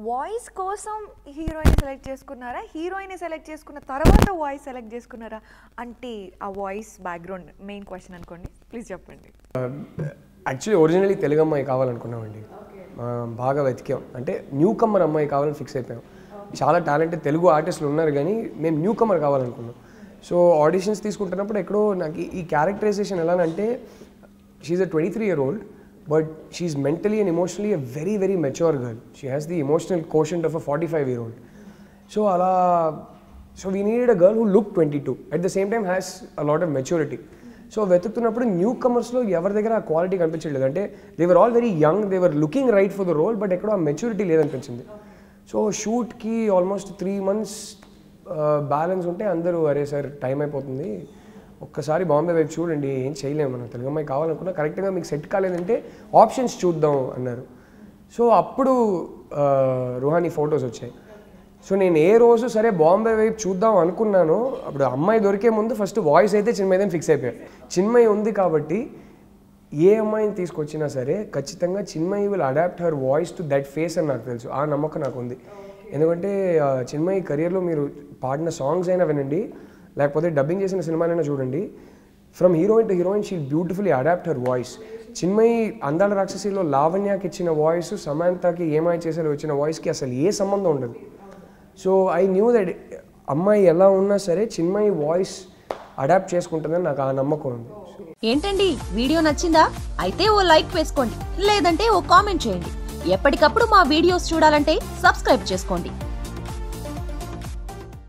voice కోసం heroine select చేసుకున్నారా heroine select చేసుకున్న తర్వాత వాయిస్ సెలెక్ట్ చేసుకున్నారా అంటే ఆ వాయిస్ బ్యాక్గ్రౌండ్ మెయిన్ క్వశ్చన్ అనుకోండి ప్లీజ్ చెప్పండి యాక్చువల్లీ ఒరిజినలీ తెలుగు అమ్మాయి కావాలనుకున్నామండి ఆ, బాగా వెతికాం అంటే న్యూ కమ్మర్ అమ్మాయి కావాలని ఫిక్స్ అయిపోయాం చాలా టాలెంటెడ్ తెలుగు ఆర్టిస్టులు ఉన్నారు కానీ మేము న్యూ కమ్మర్ కావాలనుకున్నాం సో ఆడిషన్స్ తీసుకుంటున్నప్పుడు ఎక్కడో నాకు ఈ- ఈ క్యారెక్టరైజేషన్ ఎలా అంటే she a twenty three year old but she mentally and emotionally a very very mature girl she has the emotional quotient of a forty five year old so అలా so we needed a girl who look twenty two at the same time has a lot of maturity so వెతుకుతున్నప్పుడు న్యూ కమర్స్లో ఎవరి దగ్గర ఆ quality కనిపించట్లేదు అంటే they were all very young they were looking right for the role but ఎక్కడో ఆ మెచ్యూరిటీ లేదనిపించింది సో షూట్కి ఆల్మోస్ట్ త్రీ మంత్స్ బ్యాలెన్స్ ఉంటే అందరూ అరే సార్ టైం అయిపోతుంది ఒక్కసారి బాంబే వైపు చూడండి ఏం చేయలేము మనం తెలుగు అమ్మాయి కావాలనుకున్నా కరెక్ట్గా మీకు సెట్ కాలేదంటే ఆప్షన్స్ చూద్దాం అన్నారు సో అప్పుడు ఆ, రుహానీ ఫొటోస్ వచ్చాయి సో నేను ఏ రోజు సరే బాంబే వైపు చూద్దాం అనుకున్నానో అప్పుడు అమ్మాయి దొరికే ముందు ఫస్ట్ వాయిస్ అయితే చిన్మయ్యదని ఫిక్స్ అయిపోయాను చిన్మయి ఉంది కాబట్టి ఏ అమ్మాయిని తీసుకొచ్చినా సరే ఖచ్చితంగా Chinmayi will adapt her voice to that face అని నాకు తెలుసు ఆ నమ్మకం నాకు ఉంది ఎందుకంటే ఆ, చిన్మయి కెరియర్లో మీరు పాడిన సాంగ్స్ అయినా వినండి లేకపోతే డబ్బింగ్ చేసిన సినిమాలైనా చూడండి from heroine to heroine she beautifully adapt her voice Chinmayi అందాల రాక్షసిలో లావణ్యకి ఇచ్చిన వాయిస్ సమాంతకి ఏమై చేసేలో వచ్చిన వాయిస్కి అసలు ఏ సంబంధం ఉండదు సో ఐ న్యూ దట్ అమ్మాయి ఎలా ఉన్నా సరే చిన్మయి వాయిస్ అడాప్ట్ చేసుకుంటుందని నాకు ఆ నమ్మకం ఉంది ఏంటండి వీడియో నచ్చిందా అయితే ఓ లైక్ వేసుకోండి లేదంటే ఓ కామెంట్ చేయండి ఎప్పటికప్పుడు మా వీడియోస్ చూడాలంటే సబ్స్క్రైబ్ చేసుకోండి